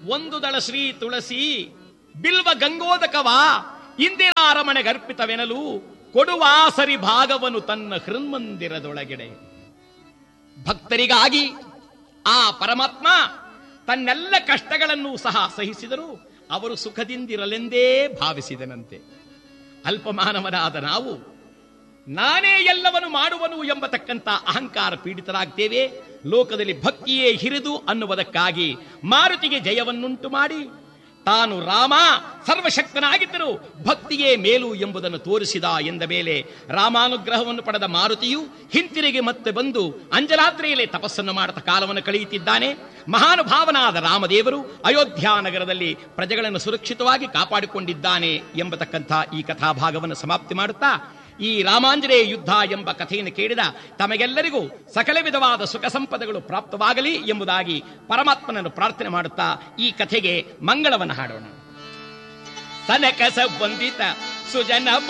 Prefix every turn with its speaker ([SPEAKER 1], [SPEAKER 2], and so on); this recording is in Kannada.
[SPEAKER 1] ಒಂದು ದಳ ಶ್ರೀ ತುಳಸಿ ಬಿಲ್ವ ಗಂಗೋದಕವ ಇಂದಿನ ಅರಮನೆಗರ್ಪಿತವೆನಲು ಕೊಡುವ ಸರಿ ಭಾಗವನು ತನ್ನ ಹೃನ್ಮಂದಿರದೊಳಗೆಡೆ ಭಕ್ತರಿಗಾಗಿ ಆ ಪರಮಾತ್ಮ ತನ್ನೆಲ್ಲ ಕಷ್ಟಗಳನ್ನು ಸಹ ಸಹಿಸಿದರು ಅವರು ಸುಖದಿಂದಿರಲೆಂದೇ ಭಾವಿಸಿದನಂತೆ ಅಲ್ಪಮಾನವನಾದ ನಾವು ನಾನೇ ಎಲ್ಲವನ್ನು ಮಾಡುವನು ಎಂಬತಕ್ಕಂಥ ಅಹಂಕಾರ ಪೀಡಿತರಾಗ್ತೇವೆ ಲೋಕದಲ್ಲಿ ಭಕ್ತಿಯೇ ಹಿರಿದು ಅನ್ನುವುದಕ್ಕಾಗಿ ಮಾರುತಿಗೆ ಜಯವನ್ನುಂಟು ಮಾಡಿ ತಾನು ರಾಮ ಸರ್ವಶಕ್ತನಾಗಿದ್ದರೂ ಭಕ್ತಿಯೇ ಮೇಲು ಎಂಬುದನ್ನು ತೋರಿಸಿದ ಎಂದ ಮೇಲೆ ರಾಮಾನುಗ್ರಹವನ್ನು ಪಡೆದ ಮಾರುತಿಯು ಹಿಂತಿರುಗಿ ಮತ್ತೆ ಬಂದು ಅಂಜಲಾತ್ರೆಯಲ್ಲಿ ತಪಸ್ಸನ್ನು ಮಾಡುತ್ತಾ ಕಾಲವನ್ನು ಕಳೆಯುತ್ತಿದ್ದಾನೆ ಮಹಾನುಭಾವನಾದ ರಾಮದೇವರು ಅಯೋಧ್ಯ ನಗರದಲ್ಲಿ ಪ್ರಜೆಗಳನ್ನು ಸುರಕ್ಷಿತವಾಗಿ ಕಾಪಾಡಿಕೊಂಡಿದ್ದಾನೆ ಎಂಬತಕ್ಕಂಥ ಈ ಕಥಾಭಾಗವನ್ನು ಸಮಾಪ್ತಿ ಮಾಡುತ್ತಾ ಈ ರಾಮಾಂಜನೇಯ ಯುದ್ಧ ಎಂಬ ಕಥೆಯನ್ನು ಕೇಳಿದ ತಮಗೆಲ್ಲರಿಗೂ ಸಕಲ ವಿಧವಾದ ಸುಖ ಸಂಪದಗಳು ಪ್ರಾಪ್ತವಾಗಲಿ ಎಂಬುದಾಗಿ ಪರಮಾತ್ಮನನ್ನು ಪ್ರಾರ್ಥನೆ ಮಾಡುತ್ತಾ ಈ ಕಥೆಗೆ ಮಂಗಳವನ್ನು ಹಾಡೋಣ ತನಕ ಸಂಬಂಧಿತ ಸುಜನ